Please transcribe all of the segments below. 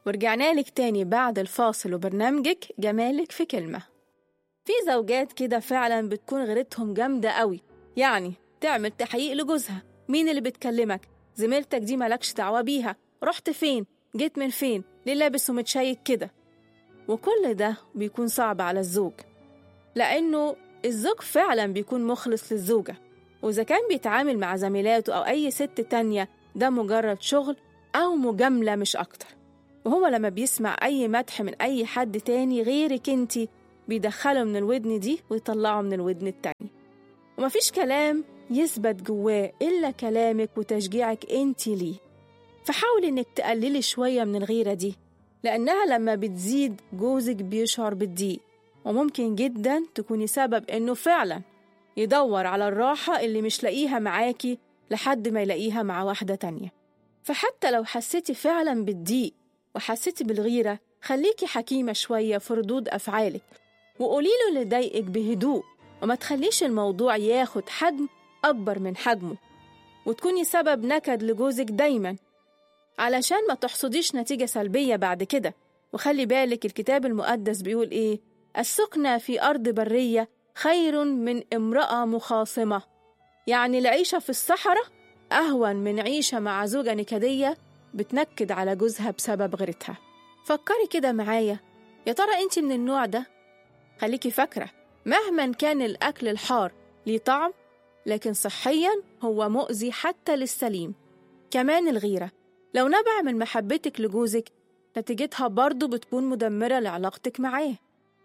ورجعنا لك تاني بعد الفاصل وبرنامجك جمالك في كلمة في زوجات كده فعلا بتكون غيرتهم جامدة قوي يعني تعمل تحقيق لجوزها مين اللي بتكلمك زميلتك دي مالكش دعوة بيها رحت فين جيت من فين ليه لابس ومتشيك كده وكل ده بيكون صعب على الزوج لأنه الزوج فعلا بيكون مخلص للزوجة وإذا كان بيتعامل مع زميلاته أو أي ست تانية ده مجرد شغل أو مجاملة مش أكتر وهو لما بيسمع أي مدح من أي حد تاني غيرك انتي بيدخله من الودن دي ويطلعه من الودن التاني ومفيش كلام يثبت جواه إلا كلامك وتشجيعك انتي ليه فحاولي إنك تقللي شوية من الغيرة دي لأنها لما بتزيد جوزك بيشعر بالضيق وممكن جدا تكوني سبب إنه فعلا يدور على الراحة اللي مش لاقيها معاكي لحد ما يلاقيها مع واحدة تانية فحتى لو حسيتي فعلا بالضيق وحسيتي بالغيرة خليكي حكيمة شوية في ردود أفعالك وقولي له اللي ضايقك بهدوء وما تخليش الموضوع ياخد حجم أكبر من حجمه وتكوني سبب نكد لجوزك دايما علشان ما تحصديش نتيجة سلبية بعد كده وخلي بالك الكتاب المقدس بيقول إيه السكنة في أرض برية خير من امرأة مخاصمة يعني العيشة في الصحراء أهون من عيشة مع زوجة نكدية بتنكد على جوزها بسبب غيرتها فكري كده معايا يا ترى انت من النوع ده خليكي فاكرة مهما كان الأكل الحار ليه طعم لكن صحيا هو مؤذي حتى للسليم كمان الغيرة لو نبع من محبتك لجوزك نتيجتها برضه بتكون مدمرة لعلاقتك معاه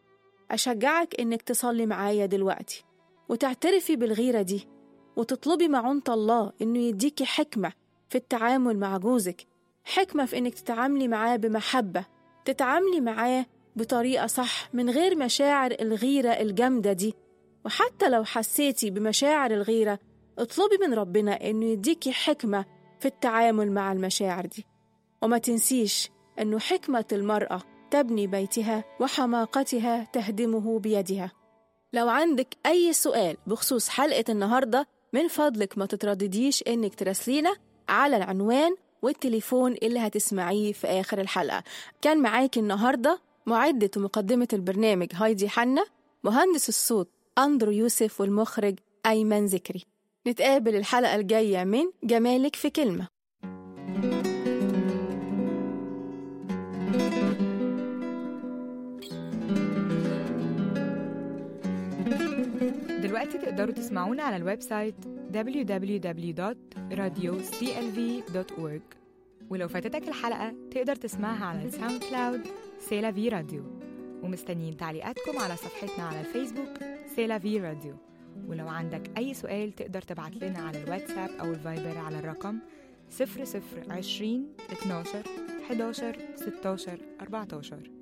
أشجعك إنك تصلي معايا دلوقتي وتعترفي بالغيرة دي وتطلبي معونة الله إنه يديكي حكمة في التعامل مع جوزك حكمة في إنك تتعاملي معاه بمحبة تتعاملي معاه بطريقة صح من غير مشاعر الغيرة الجامدة دي وحتى لو حسيتي بمشاعر الغيرة اطلبي من ربنا إنه يديكي حكمة في التعامل مع المشاعر دي وما تنسيش إنه حكمة المرأة تبني بيتها وحماقتها تهدمه بيدها لو عندك أي سؤال بخصوص حلقة النهاردة من فضلك ما تتردديش إنك تراسلينا على العنوان والتليفون اللي هتسمعيه في آخر الحلقة كان معاكي النهاردة معدة ومقدمة البرنامج هايدي حنا مهندس الصوت أندرو يوسف والمخرج أيمن ذكري نتقابل الحلقة الجاية من جمالك في كلمة دلوقتي تقدروا تسمعونا على الويب سايت www.radioclv.org ولو فاتتك الحلقة تقدر تسمعها على الساوند كلاود سيلا في راديو ومستنيين تعليقاتكم على صفحتنا على الفيسبوك سيلا في راديو ولو عندك أي سؤال تقدر تبعت لنا على الواتساب أو الفايبر على الرقم 0020 12 11 16 14